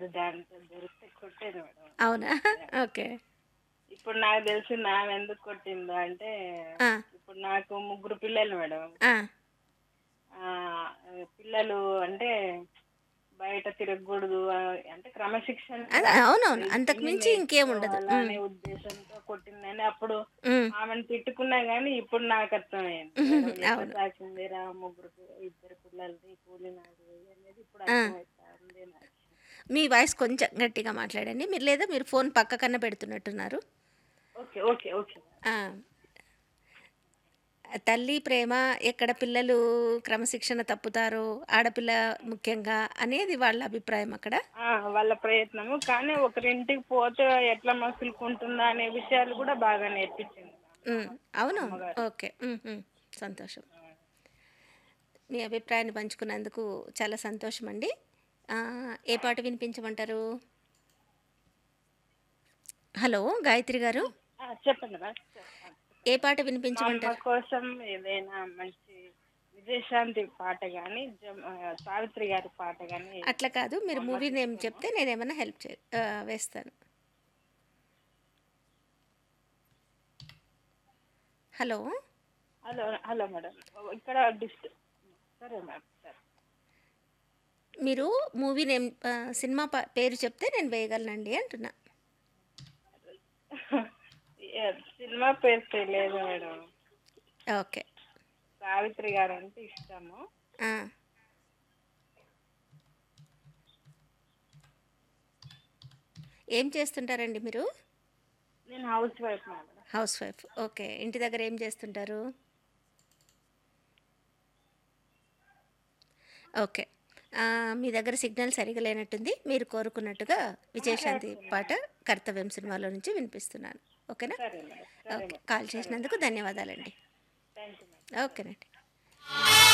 దాంట్లో దొరికితే కొట్టేది మేడం అవునా ఓకే ఇప్పుడు నాకు తెలిసి ఆమె ఎందుకు కొట్టిందో అంటే ఆ, ఇప్పుడు నాకు ముగ్గురు పిల్లలు మేడం ఆ, ఆ, పిల్లలు అంటే బయట తిరగకూడదు ఆ, అంటే క్రమశిక్షణ అదే, అవునవును అంతకు మించి ఇంకేం ఉండదు ఉమ్, అనే ఉద్దేశంతో కొట్టిందని అప్పుడు ఉమ్, ఆమెను తిట్టుకున్నా గానీ ఇప్పుడు నాకు అర్థమైంది మేడం, ఎట్లా సాకిందిరా ముగ్గురు పి- ఇద్దరు పిల్లలది కూలి నాది అనేది ఇప్పుడు అర్థమవుతుంది నాకు మీ వాయిస్ కొంచెం గట్టిగా మాట్లాడండి మీరు లేదా మీరు ఫోన్ పక్కకన్నా పెడుతున్నట్టున్నారు ఓకే ఓకే ఓకే ఆ, తల్లి ప్రేమ ఎక్కడ పిల్లలు క్రమశిక్షణ తప్పుతారో ఆడపిల్ల ముఖ్యంగా అనేది వాళ్ళ అభిప్రాయం అక్కడ ఆ, వాళ్ళ ప్రయత్నము కానీ ఒకరింటికి పోతే ఎట్లా మసులుకుంటుందా అనే విషయాలు కూడా బాగా నేర్పించింది ఉమ్, అవును ఓకే ఉమ్, ఉమ్, సంతోషం మీ అభిప్రాయాన్ని పంచుకున్నందుకు చాలా సంతోషం అండి ఆ, ఏ పాట వినిపించమంటారు హలో గాయత్రి గారు ఆ, చెప్పండి రా చెప్పండి. ఏ పాట మా అమ్మ వినిపించమంటారు కోసం ఏదైనా మంచి విజయశాంతి పాట కానీ సావిత్రి గారి పాట కానీ అట్లా కాదు మీరు మూవీ నేమ్ చెప్తే నేను ఏమైనా హెల్ప్ చే ఆ, వేస్తాను హలో హలో హలో మేడం ఇక్కడ డిస్ట్ సరే మేడం సరే మీరు మూవీ నేమ్ ఆ, సినిమా పా- పేరు చెప్తే నేను వేయగలనండి అంటున్నా ఏ, సినిమా పేరు తెలియదు మేడం ఓకే సావిత్రి గారు అంటే ఇష్టము ఆ. ఏం చేస్తుంటారండి మీరు నేను housewife madam housewife okay ఇంటి దగ్గర ఏం చేస్తుంటారు ఓకే ఆ, మీ దగ్గర సిగ్నల్ సరిగా లేనట్టుంది మీరు కోరుకున్నట్టుగా విజయశాంతి పాట కర్తవ్యం సినిమాలో నుంచి వినిపిస్తున్నాను ఓకేనా సరే మేడం సరే ఓకే కాల్ చేసినందుకు ధన్యవాదాలండి థ్యాంక్ యూ మేడం ఓకేనండి